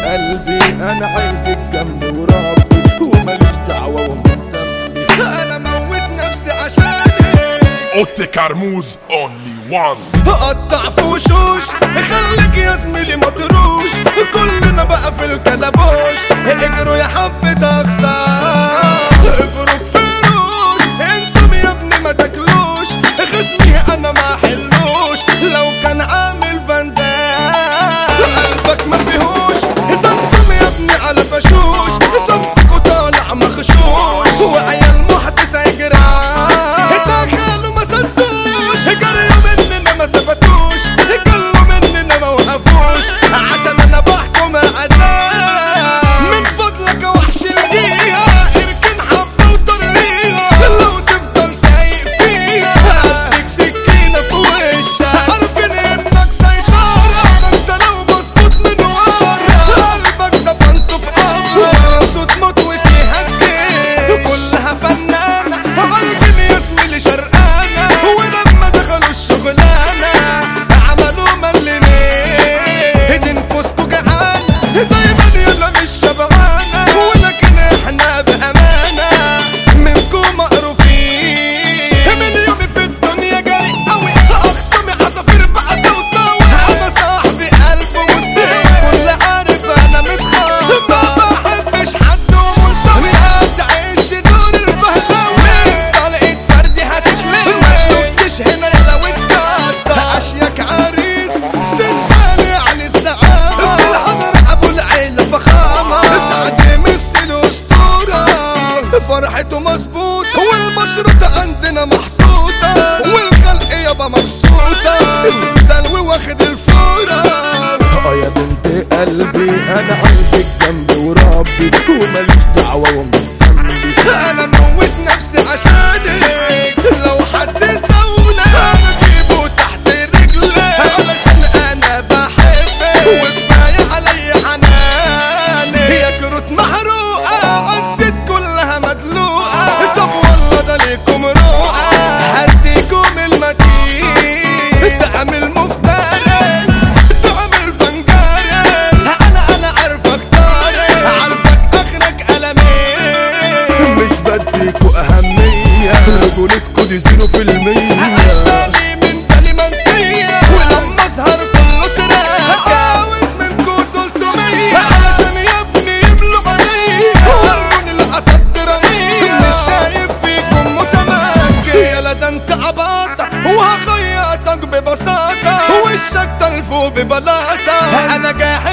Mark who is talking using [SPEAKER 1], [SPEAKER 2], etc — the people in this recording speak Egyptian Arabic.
[SPEAKER 1] قلبي انا عايزك جنبي وربي وماليش دعوة ومش ذنبي
[SPEAKER 2] انا موت نفسي عشانك
[SPEAKER 3] اوتي كرموز اونلي وان
[SPEAKER 2] قطع في وشوش خليك يا زميلي مطروش كلنا بقى في الكلبوش اجروا يا حبة اخسار افرك فروش انتم يا ابني ما تاكلوش خصمي انا ما حلوش لو كان عامل فندان قلبك ما فيهوش ده انتم يا ابني على فشوش صفكوا طالع مخشوش وعيال محدث يجران دخلوا ما صدوش جريوا مننا ما ثبتوش كلوا مننا ما وقفوش عشان انا بحكم اداء من فضلك يا وحش الجية اركن حبة وطريقة لو تفضل سايق فيها هديك سكينة في وشك عارفين انك سيطرة ده انت لو مظبوط من ورا قلبك دفنته في قبر صوت موت وتهجي كلها فنانة قلبي يا زميلي شرقانة ولما دخلوا الشغلانة عملوا ملمين دي نفوسكوا جعانة دايما يلا مش شبعانة ولكن احنا بأمانة منكم مقروفين من يومي في الدنيا جاري قوي اخصمي عصافير بقى سوساوي انا صاحبي قلبه مستوي كل عارف انا متخاف ما بحبش حد وملتوي هتعيش دور الفهلاوي طلقت فردي هتتلوي ما تدقش هنا يلا واتكتر اشياك عريس سنداني يعني السعادة في الحضر ابو العيلة فخامة سعد يمثل اسطورة فرحته مظبوط والمشروطة عندنا محطوطة والخلق يابا مبسوطة سندان واخد الفورة
[SPEAKER 1] اه يا بنت قلبي انا عايزك جنبي وربي وماليش دعوة ومش ذنبي
[SPEAKER 2] انا موت نفسي عشانك لو حد سونا انا اجيبه تحت رجلي علشان انا بحبك وكفايه علي حنانك يا كروت محروقه عزت كلها مدلوقه طب والله ده ليكم روقه هديكم المتين تعمل مفتري تعمل فنجاري انا انا عارفك طاري عارفك اخرك قلمين
[SPEAKER 1] مش بديكوا اهمية رجولتكوا دي زيرو في المية
[SPEAKER 2] اشتغلي من تاني منسية ولما اظهر كله تراك عاوز منكو تلتمية علشان يا ابني يملوا علي وروني القطة الدرامية مش شايف فيكم متمكن يلا ده انت عباطة وهخيطك ببساطة وشك تلفو ببلاطة انا جاحد